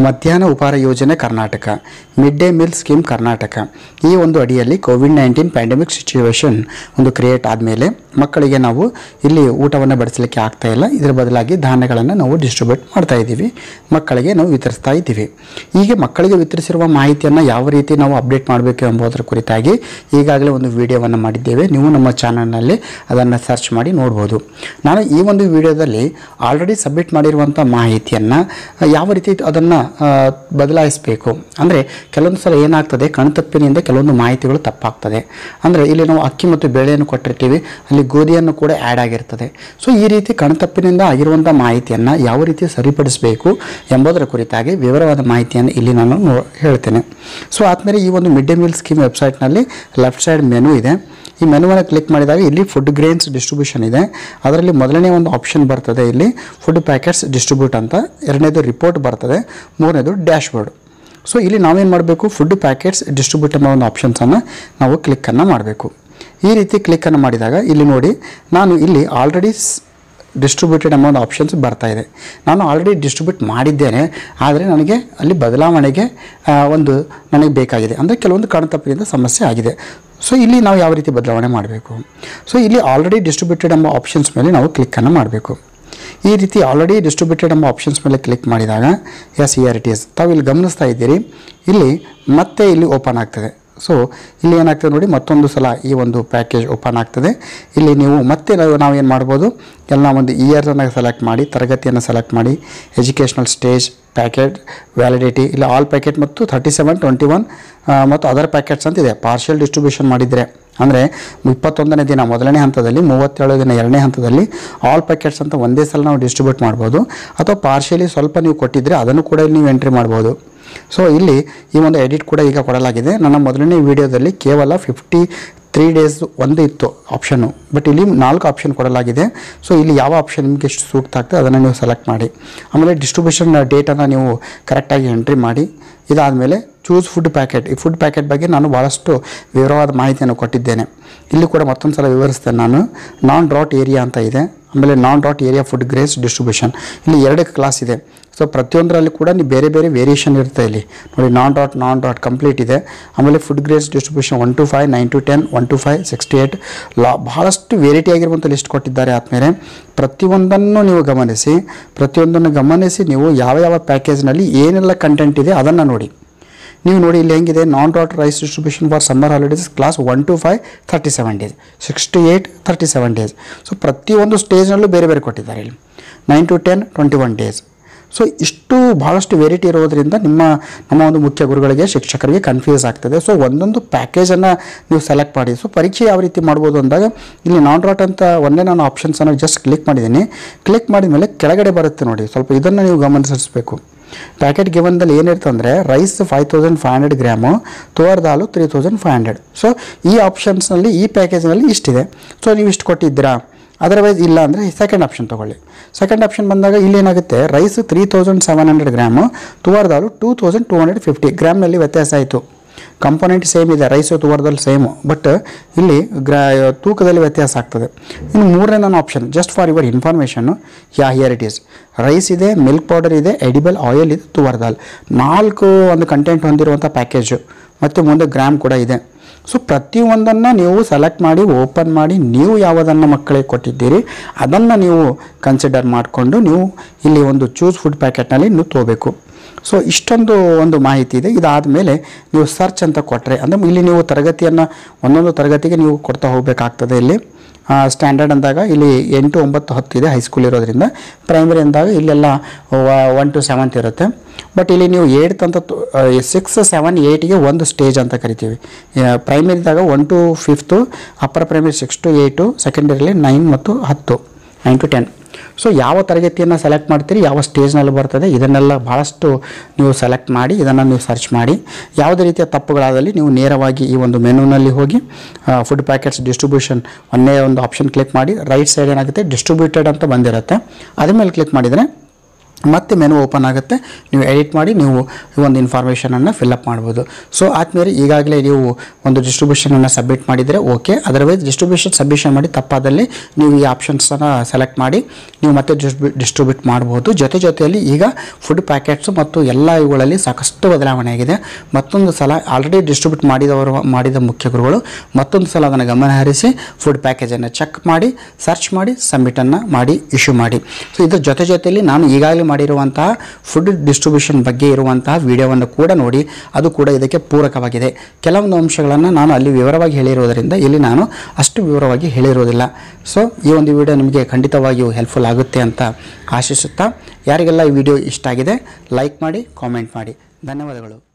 ಮಧ್ಯಾಹ್ನ ಉಪಹಾರ ಯೋಜನೆ Karnataka mid day meal scheme Karnataka ಈ ಒಂದು ಅಡಿಯಲ್ಲಿ ಕೋವಿಡ್ ನೈನ್ಟೀನ್ ಪ್ಯಾಂಡಮಿಕ್ ಸಿಚುವೇಶನ್ ಒಂದು ಕ್ರಿಯೇಟ್ ಆದಮೇಲೆ ಮಕ್ಕಳಿಗೆ ನಾವು ಇಲ್ಲಿ ಊಟವನ್ನು ಬಡಿಸಲಿಕ್ಕೆ ಆಗ್ತಾ ಇಲ್ಲ ಇದರ ಬದಲಾಗಿ ಧಾನ್ಯಗಳನ್ನು ನಾವು ಡಿಸ್ಟ್ರಿಬ್ಯೂಟ್ ಮಾಡ್ತಾ ಇದ್ದೀವಿ ಮಕ್ಕಳಿಗೆ ನಾವು ವಿತರಿಸ್ತಾ ಇದ್ದೀವಿ ಹೀಗೆ ಮಕ್ಕಳಿಗೆ ವಿತರಿಸಿರುವ ಮಾಹಿತಿಯನ್ನು ಯಾವ ರೀತಿ ನಾವು ಅಪ್ಡೇಟ್ ಮಾಡಬೇಕು ಎಂಬುದರ ಕುರಿತಾಗಿ ಈಗಾಗಲೇ ಒಂದು ವಿಡಿಯೋವನ್ನು ಮಾಡಿದ್ದೇವೆ ನೀವು ನಮ್ಮ ಚಾನಲ್ನಲ್ಲಿ ಅದನ್ನು ಸರ್ಚ್ ಮಾಡಿ ನೋಡ್ಬೋದು ನಾನು ಈ ಒಂದು ವಿಡಿಯೋದಲ್ಲಿ ಆಲ್ರೆಡಿ ಸಬ್ಮಿಟ್ ಮಾಡಿರುವಂಥ ಮಾಹಿತಿಯನ್ನು ಯಾವ ರೀತಿ ಅದನ್ನು ಬದಲಾಯಿಸಬೇಕು ಅಂದರೆ ಕೆಲವೊಂದು ಸಲ ಏನಾಗ್ತದೆ ಕಣ್ತಪ್ಪಿನಿಂದ ಕೆಲವೊಂದು ಮಾಹಿತಿಗಳು ತಪ್ಪಾಗ್ತದೆ ಅಂದರೆ ಇಲ್ಲಿ ನಾವು ಅಕ್ಕಿ ಮತ್ತು ಬೇಳೆಯನ್ನು ಕೊಟ್ಟಿರ್ತೀವಿ ಅಲ್ಲಿ ಗೋಧಿಯನ್ನು ಕೂಡ ಆ್ಯಡ್ ಆಗಿರ್ತದೆ ಸೊ ಈ ರೀತಿ ಕಣ್ತಪ್ಪಿನಿಂದ ಆಗಿರುವಂಥ ಮಾಹಿತಿಯನ್ನು ಯಾವ ರೀತಿ ಸರಿಪಡಿಸಬೇಕು ಎಂಬುದರ ಕುರಿತಾಗಿ ವಿವರವಾದ ಮಾಹಿತಿಯನ್ನು ಇಲ್ಲಿ ನಾನು ನೋ- ಹೇಳ್ತೇನೆ ಸೊ ಆದಮೇಲೆ ಈ ಒಂದು ಮಿಡ್ ಡೇ ಮೀಲ್ ಸ್ಕೀಮ್ ವೆಬ್ಸೈಟ್ನಲ್ಲಿ ಲೆಫ್ಟ್ ಸೈಡ್ ಮೆನು ಇದೆ ಈ ಮೆನುವನ್ನು ಕ್ಲಿಕ್ ಮಾಡಿದಾಗ ಇಲ್ಲಿ ಫುಡ್ ಗ್ರೇನ್ಸ್ ಡಿಸ್ಟ್ರಿಬ್ಯೂಷನ್ ಇದೆ ಅದರಲ್ಲಿ ಮೊದಲನೇ ಒಂದು ಆಪ್ಷನ್ ಬರ್ತದೆ ಇಲ್ಲಿ ಫುಡ್ ಪ್ಯಾಕೆಟ್ಸ್ ಡಿಸ್ಟ್ರಿಬ್ಯೂಟ್ ಅಂತ ಎರಡನೇದು ರಿಪೋರ್ಟ್ ಬರ್ತದೆ ಮೂರನೇದು ಡ್ಯಾಶ್ಬೋರ್ಡ್ ಸೊ ಇಲ್ಲಿ ನಾವೇನು ಮಾಡಬೇಕು ಫುಡ್ ಪ್ಯಾಕೆಟ್ಸ್ ಡಿಸ್ಟ್ರಿಬ್ಯೂಟ್ ಅನ್ನೋ ಒಂದು ಆಪ್ಷನ್ಸನ್ನು ನಾವು ಕ್ಲಿಕ್ಕನ್ನು ಮಾಡಬೇಕು ಈ ರೀತಿ ಕ್ಲಿಕ್ಕನ್ನು ಮಾಡಿದಾಗ ಇಲ್ಲಿ ನೋಡಿ ನಾನು ಇಲ್ಲಿ ಆಲ್ರೆಡಿ ಡಿಸ್ಟ್ರಿಬ್ಯೂಟೆಡ್ ಅನ್ನೋ ಒಂದು ಆಪ್ಷನ್ಸ್ ಬರ್ತಾ ಇದೆ ನಾನು ಆಲ್ರೆಡಿ ಡಿಸ್ಟ್ರಿಬ್ಯೂಟ್ ಮಾಡಿದ್ದೇನೆ ಆದರೆ ನನಗೆ ಅಲ್ಲಿ ಬದಲಾವಣೆಗೆ ಆ, ಒಂದು ನನಗೆ ಬೇಕಾಗಿದೆ ಅಂದರೆ ಕೆಲವೊಂದು ಕಣ್ತಪ್ಪಿನಿಂದ ಸಮಸ್ಯೆ ಆಗಿದೆ ಸೊ ಇಲ್ಲಿ ನಾವು ಯಾವ ರೀತಿ ಬದಲಾವಣೆ ಮಾಡಬೇಕು ಸೊ ಇಲ್ಲಿ ಆಲ್ರೆಡಿ ಡಿಸ್ಟ್ರಿಬ್ಯೂಟೆಡ್ ಎಂಬ ಆಪ್ಷನ್ಸ್ ಮೇಲೆ ನಾವು ಕ್ಲಿಕ್ಕನ್ನು ಮಾಡಬೇಕು ಈ ರೀತಿ ಆಲ್ರೆಡಿ ಡಿಸ್ಟ್ರಿಬ್ಯೂಟೆಡ್ ಎಂಬ ಆಪ್ಷನ್ಸ್ ಮೇಲೆ ಕ್ಲಿಕ್ ಮಾಡಿದಾಗ ಎಸ್ ಇಯರ್ ಇಟ್ ಈಸ್ ತಾವು ಇಲ್ಲಿ ಗಮನಿಸ್ತಾ ಇದ್ದೀರಿ ಇಲ್ಲಿ ಮತ್ತೆ ಇಲ್ಲಿ ಓಪನ್ ಆಗ್ತದೆ ಸೊ ಇಲ್ಲಿ ಏನಾಗ್ತದೆ ನೋಡಿ ಮತ್ತೊಂದು ಸಲ ಈ ಒಂದು ಪ್ಯಾಕೇಜ್ ಓಪನ್ ಆಗ್ತದೆ ಇಲ್ಲಿ ನೀವು ಮತ್ತೆ ನಾವು ನಾವೇನು ಮಾಡ್ಬೋದು ಎಲ್ಲ ಒಂದು ಇಯರ್ಸನ್ನು ಸೆಲೆಕ್ಟ್ ಮಾಡಿ ತರಗತಿಯನ್ನು ಸೆಲೆಕ್ಟ್ ಮಾಡಿ ಎಜುಕೇಷನಲ್ ಸ್ಟೇಜ್ ಪ್ಯಾಕೆಟ್ ವ್ಯಾಲಿಡಿಟಿ ಇಲ್ಲ ಆಲ್ ಪ್ಯಾಕೆಟ್ ಮತ್ತು ಥರ್ಟಿ ಸೆವೆನ್ ಟ್ವೆಂಟಿ ಒನ್ ಮತ್ತು ಅದರ್ ಪ್ಯಾಕೆಟ್ಸ್ ಅಂತ ಇದೆ ಪಾರ್ಷಿಯಲ್ ಡಿಸ್ಟ್ರಿಬ್ಯೂಷನ್ ಮಾಡಿದರೆ ಅಂದರೆ ಇಪ್ಪತ್ತೊಂದನೇ ದಿನ ಮೊದಲನೇ ಹಂತದಲ್ಲಿ ಮೂವತ್ತೇಳು ದಿನ ಎರಡನೇ ಹಂತದಲ್ಲಿ ಆಲ್ ಪ್ಯಾಕೆಟ್ಸ್ ಅಂತ ಒಂದೇ ಸಲ ನಾವು ಡಿಸ್ಟ್ರಿಬ್ಯೂಟ್ ಮಾಡ್ಬೋದು ಅಥವಾ ಪಾರ್ಷಿಯಲಿ ಸ್ವಲ್ಪ ನೀವು ಕೊಟ್ಟಿದ್ದರೆ ಅದನ್ನು ಕೂಡ ಇಲ್ಲಿ ನೀವು ಎಂಟ್ರಿ ಮಾಡ್ಬೋದು ಸೊ ಇಲ್ಲಿ ಈ ಒಂದು ಎಡಿಟ್ ಕೂಡ ಈಗ ಕೊಡಲಾಗಿದೆ ನನ್ನ ಮೊದಲನೇ ವಿಡಿಯೋದಲ್ಲಿ ಕೇವಲ ಫಿಫ್ಟಿ ತ್ರೀ ಡೇಸ್ ಒಂದು ಇತ್ತು ಆಪ್ಷನ್ನು ಬಟ್ ಇಲ್ಲಿ ನಾಲ್ಕು ಆಪ್ಷನ್ ಕೊಡಲಾಗಿದೆ ಸೊ ಇಲ್ಲಿ ಯಾವ ಆಪ್ಷನ್ ನಿಮಗೆ ಎಷ್ಟು ಸೂಕ್ತ ಆಗ್ತದೆ ಅದನ್ನು ನೀವು ಸೆಲೆಕ್ಟ್ ಮಾಡಿ ಆಮೇಲೆ ಡಿಸ್ಟ್ರಿಬ್ಯೂಷನ್ ಡೇಟನ್ನು ನೀವು ಕರೆಕ್ಟಾಗಿ ಎಂಟ್ರಿ ಮಾಡಿ ಇದಾದಮೇಲೆ ಚೂಸ್ ಫುಡ್ ಪ್ಯಾಕೆಟ್ ಈ ಫುಡ್ ಪ್ಯಾಕೆಟ್ ಬಗ್ಗೆ ನಾನು ಭಾಳಷ್ಟು ವಿವರವಾದ ಮಾಹಿತಿಯನ್ನು ಕೊಟ್ಟಿದ್ದೇನೆ ಇಲ್ಲಿ ಕೂಡ ಮತ್ತೊಂದು ಸಲ ವಿವರಿಸ್ತೇನೆ ನಾನು ನಾನ್ ಡ್ರಾಟ್ ಏರಿಯಾ ಅಂತ ಇದೆ ಆಮೇಲೆ non dot area food grains distribution ಇಲ್ಲಿ ಎರಡು ಕ್ಲಾಸ್ ಇದೆ ಸೊ ಪ್ರತಿಯೊಂದರಲ್ಲಿ ಕೂಡ ನೀವು ಬೇರೆ ಬೇರೆ ವೇರಿಯೇಷನ್ ಇರುತ್ತೆ ಇಲ್ಲಿ ನೋಡಿ non dot non dot complete ಇದೆ ಆಮೇಲೆ food grains distribution one to five nine to ten one to five sixty eight ಲಾ ಭಾಳಷ್ಟು ವೇರಿಟಿ ಆಗಿರುವಂಥ ಲಿಸ್ಟ್ ಕೊಟ್ಟಿದ್ದಾರೆ ಆದಮೇಲೆ ಪ್ರತಿಯೊಂದನ್ನು ನೀವು ಗಮನಿಸಿ ಪ್ರತಿಯೊಂದನ್ನು ಗಮನಿಸಿ ನೀವು ಯಾವ ಯಾವ ಪ್ಯಾಕೇಜ್ನಲ್ಲಿ ಏನೆಲ್ಲ ಕಂಟೆಂಟ್ ಇದೆ ಅದನ್ನು ನೋಡಿ ನೀವು ನೋಡಿ ಇಲ್ಲಿ ಹೆಂಗಿದೆ non dot rice distribution for summer holidays class one to five thirty seven days six to eight thirty seven days so ಪ್ರತಿಯೊಂದು ಸ್ಟೇಜ್ನಲ್ಲೂ ಬೇರೆ ಬೇರೆ ಕೊಟ್ಟಿದ್ದಾರೆ ಇಲ್ಲಿ nine to ten twenty one days so ಇಷ್ಟು ಭಾಳಷ್ಟು ವೆರೈಟಿ ಇರೋದ್ರಿಂದ ನಿಮ್ಮ ನಮ್ಮ ಒಂದು ಮುಖ್ಯ ಗುರುಗಳಿಗೆ ಶಿಕ್ಷಕರಿಗೆ ಕನ್ಫ್ಯೂಸ್ ಆಗ್ತದೆ ಸೊ ಒಂದೊಂದು ಪ್ಯಾಕೇಜನ್ನು ನೀವು ಸೆಲೆಕ್ಟ್ ಮಾಡಿ ಸೊ ಪರೀಕ್ಷೆ ಯಾವ ರೀತಿ ಮಾಡ್ಬೋದು ಅಂದಾಗ ಇಲ್ಲಿ ನಾನ್ ಡಾಟ್ ಅಂತ ಒಂದೇ ನಾನು ಆಪ್ಷನ್ಸನ್ನು ಜಸ್ಟ್ ಕ್ಲಿಕ್ ಮಾಡಿದ್ದೀನಿ ಕ್ಲಿಕ್ ಮಾಡಿದ ಮೇಲೆ ಕೆಳಗಡೆ ಬರುತ್ತೆ ನೋಡಿ ಸ್ವಲ್ಪ ಇದನ್ನು ನೀವು ಗಮನಿಸಬೇಕು ಪ್ಯಾಕೆಟ್ ಗಿವನ್ದಲ್ಲಿ ಏನಿರುತ್ತೆ ಅಂದರೆ rice five thousand five hundred gram toor dal three thousand five hundred so ಈ ಆಪ್ಷನ್ಸ್ನಲ್ಲಿ ಈ ಪ್ಯಾಕೇಜ್ನಲ್ಲಿ ಇಷ್ಟಿದೆ ಸೊ ನೀವು ಇಷ್ಟು ಕೊಟ್ಟಿದ್ದೀರಾ ಅದರ್ವೈಸ್ ಇಲ್ಲ ಅಂದರೆ ಸೆಕೆಂಡ್ ಆಪ್ಷನ್ ತೊಗೊಳ್ಳಿ ಸೆಕೆಂಡ್ ಆಪ್ಷನ್ ಬಂದಾಗ ಇಲ್ಲೇನಾಗುತ್ತೆ rice three thousand seven hundred gram tuvar dal two thousand two hundred fifty ಗ್ರಾಮ್ನಲ್ಲಿ ವ್ಯತ್ಯಾಸ ಆಯಿತು ಕಂಪೋನೆಂಟ್ ಸೇಮ್ ಇದೆ ರೈಸು ತುವರ್ದಲ್ಲಿ ಸೇಮು ಬಟ್ ಇಲ್ಲಿ ಗ್ರಾ ತೂಕದಲ್ಲಿ ವ್ಯತ್ಯಾಸ ಆಗ್ತದೆ ಇನ್ನು ಮೂರನೇ ನನ್ನ ಆಪ್ಷನ್ ಜಸ್ಟ್ ಫಾರ್ ಯುವರ್ ಇನ್ಫಾರ್ಮೇಷನ್ನು yeah here it is rice ಇದೆ ಮಿಲ್ಕ್ ಪೌಡರ್ ಇದೆ ಎಡಿಬಲ್ ಆಯಿಲ್ ಇದೆ ತುವರ್ ದಾಲ್ ನಾಲ್ಕು ಒಂದು ಕಂಟೆಂಟ್ ಹೊಂದಿರುವಂಥ ಪ್ಯಾಕೇಜು ಮತ್ತು ಮುಂದೆ ಗ್ರಾಮ್ ಕೂಡ ಇದೆ ಸೊ ಪ್ರತಿಯೊಂದನ್ನು ನೀವು ಸೆಲೆಕ್ಟ್ ಮಾಡಿ ಓಪನ್ ಮಾಡಿ ನೀವು ಯಾವುದನ್ನು ಮಕ್ಕಳಿಗೆ ಕೊಟ್ಟಿದ್ದೀರಿ ಅದನ್ನು ನೀವು ಕನ್ಸಿಡರ್ ಮಾಡಿಕೊಂಡು ನೀವು ಇಲ್ಲಿ ಒಂದು ಚೂಸ್ ಫುಡ್ ಪ್ಯಾಕೆಟ್ನಲ್ಲಿ ನೀವು ತಗೋಬೇಕು ಸೊ ಇಷ್ಟೊಂದು ಒಂದು ಮಾಹಿತಿ ಇದೆ ಇದಾದಮೇಲೆ ನೀವು ಸರ್ಚ್ ಅಂತ ಕೊಟ್ಟರೆ ಅಂದರೆ ಇಲ್ಲಿ ನೀವು ತರಗತಿಯನ್ನು ಒಂದೊಂದು ತರಗತಿಗೆ ನೀವು ಕೊಡ್ತಾ ಹೋಗಬೇಕಾಗ್ತದೆ ಇಲ್ಲಿ ಸ್ಟ್ಯಾಂಡರ್ಡ್ ಅಂದಾಗ ಇಲ್ಲಿ ಎಂಟು ಒಂಬತ್ತು ಹತ್ತು ಇದೆ ಹೈಸ್ಕೂಲ್ ಇರೋದ್ರಿಂದ ಪ್ರೈಮರಿ ಅಂದಾಗ ಇಲ್ಲೆಲ್ಲ ಒನ್ ಟು ಸೆವೆಂತ್ ಇರುತ್ತೆ ಬಟ್ ಇಲ್ಲಿ ನೀವು ಏಯ್ಟ್ ಅಂತ ಸಿಕ್ಸ್ ಸೆವೆನ್ ಏಯ್ಟಿಗೆ ಒಂದು ಸ್ಟೇಜ್ ಅಂತ ಕರಿತೀವಿ ಪ್ರೈಮರಿದಾಗ one to fifth upper primary six to eight ಸೆಕೆಂಡರಿಲಿ ನೈನ್ ಮತ್ತು ಹತ್ತು ನೈನ್ ಟು ಟೆನ್ ಸೊ ಯಾವ ತರಗತಿಯನ್ನು ಸೆಲೆಕ್ಟ್ ಮಾಡ್ತೀರಿ ಯಾವ ಸ್ಟೇಜ್ನಲ್ಲಿ ಬರ್ತದೆ ಇದನ್ನೆಲ್ಲ ಭಾಳಷ್ಟು ನೀವು ಸೆಲೆಕ್ಟ್ ಮಾಡಿ ಇದನ್ನು ನೀವು ಸರ್ಚ್ ಮಾಡಿ ಯಾವುದೇ ರೀತಿಯ ತಪ್ಪುಗಳಾದಲ್ಲಿ ನೀವು ನೇರವಾಗಿ ಈ ಒಂದು ಮೆನುನಲ್ಲಿ ಹೋಗಿ ಫುಡ್ ಪ್ಯಾಕೆಟ್ಸ್ ಡಿಸ್ಟ್ರಿಬ್ಯೂಷನ್ ಒಂದೇ ಒಂದು ಆಪ್ಷನ್ ಕ್ಲಿಕ್ ಮಾಡಿ ರೈಟ್ ಸೈಡ್ ಏನಾಗುತ್ತೆ ಡಿಸ್ಟ್ರಿಬ್ಯೂಟೆಡ್ ಅಂತ ಬಂದಿರುತ್ತೆ ಅದ್ರ ಮೇಲೆ ಕ್ಲಿಕ್ ಮಾಡಿದರೆ ಮತ್ತೆ ಮೆನು ಓಪನ್ ಆಗುತ್ತೆ ನೀವು ಎಡಿಟ್ ಮಾಡಿ ನೀವು ಈ ಒಂದು ಇನ್ಫಾರ್ಮೇಷನನ್ನು ಫಿಲ್ಅಪ್ ಮಾಡ್ಬೋದು ಸೊ ಆದಮೇಲೆ ಈಗಾಗಲೇ ನೀವು ಒಂದು ಡಿಸ್ಟ್ರಿಬ್ಯೂಷನನ್ನು ಸಬ್ಮಿಟ್ ಮಾಡಿದರೆ ಓಕೆ ಅದರ್ವೈಸ್ ಡಿಸ್ಟ್ರಿಬ್ಯೂಷನ್ ಸಬ್ಮಿಷನ್ ಮಾಡಿ ತಪ್ಪಾದಲ್ಲಿ ನೀವು ಈ ಆಪ್ಷನ್ಸನ್ನು ಸೆಲೆಕ್ಟ್ ಮಾಡಿ ನೀವು ಮತ್ತೆ ಡಿಸ್ಟ್ರಿಬ್ಯೂಟ್ ಮಾಡ್ಬೋದು ಜೊತೆ ಜೊತೆಯಲ್ಲಿ ಈಗ ಫುಡ್ ಪ್ಯಾಕೆಟ್ಸು ಮತ್ತು ಎಲ್ಲ ಇವುಗಳಲ್ಲಿ ಸಾಕಷ್ಟು ಬದಲಾವಣೆ ಆಗಿದೆ ಮತ್ತೊಂದು ಸಲ ಆಲ್ರೆಡಿ ಡಿಸ್ಟ್ರಿಬ್ಯೂಟ್ ಮಾಡಿದವರು ಮಾಡಿದ ಮುಖ್ಯ ಗುರುಗಳು ಮತ್ತೊಂದು ಸಲ ಅದನ್ನು ಗಮನ ಹರಿಸಿ ಫುಡ್ ಪ್ಯಾಕೇಜನ್ನು ಚೆಕ್ ಮಾಡಿ ಸರ್ಚ್ ಮಾಡಿ ಸಬ್ಮಿಟನ್ನು ಮಾಡಿ ಇಶ್ಯೂ ಮಾಡಿ ಸೊ ಇದ್ರ ಜೊತೆ ಜೊತೆಯಲ್ಲಿ ನಾನು ಈಗಾಗಲೇ ಮಾಡಿರುವಂತಹ ಫುಡ್ ಡಿಸ್ಟ್ರಿಬ್ಯೂಷನ್ ಬಗ್ಗೆ ಇರುವಂತಹ ವಿಡಿಯೋವನ್ನು ಕೂಡ ನೋಡಿ ಅದು ಕೂಡ ಇದಕ್ಕೆ ಪೂರಕವಾಗಿದೆ ಕೆಲವೊಂದು ಅಂಶಗಳನ್ನು ನಾನು ಅಲ್ಲಿ ವಿವರವಾಗಿ ಹೇಳಿರುವುದರಿಂದ ಇಲ್ಲಿ ನಾನು ಅಷ್ಟು ವಿವರವಾಗಿ ಹೇಳಿರುವುದಿಲ್ಲ ಸೊ ಈ ಒಂದು ವಿಡಿಯೋ ನಿಮಗೆ ಖಂಡಿತವಾಗಿಯೂ ಹೆಲ್ಪ್ಫುಲ್ ಆಗುತ್ತೆ ಅಂತ ಆಶಿಸುತ್ತಾ ಯಾರಿಗೆಲ್ಲ ಈ ವಿಡಿಯೋ ಇಷ್ಟ ಆಗಿದೆ ಲೈಕ್ ಮಾಡಿ ಕಾಮೆಂಟ್ ಮಾಡಿ ಧನ್ಯವಾದಗಳು